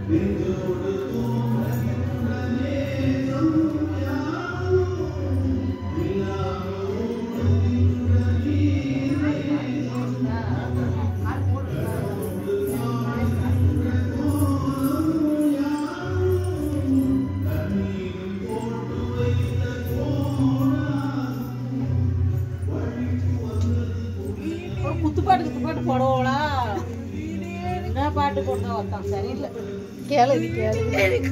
ஒரு குத்துப்பாட்டு குத்துப்பாட்டு போடுவோடா என்ன பாட்டு போட்டா ஒருத்தன் சரியில்லை கேளு இது கேளு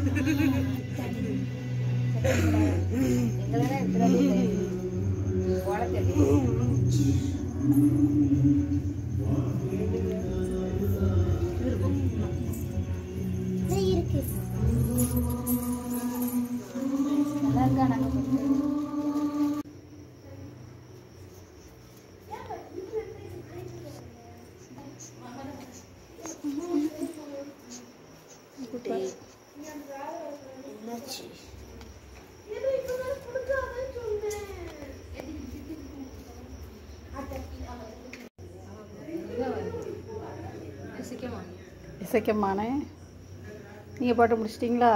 இசைக்கம்மானே நீங்கள் பாட்டு முடிச்சிட்டிங்களா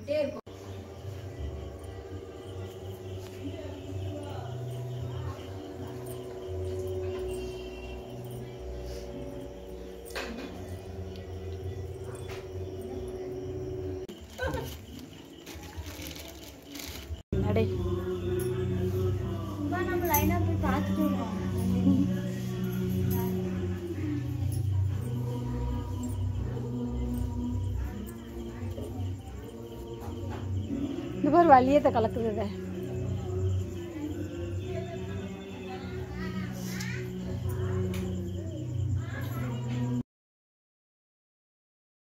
நடை நம்ம லைனா போய் பார்த்துட்டு வருவோம் இந்த மாதிரி வழியத்தை கலக்குது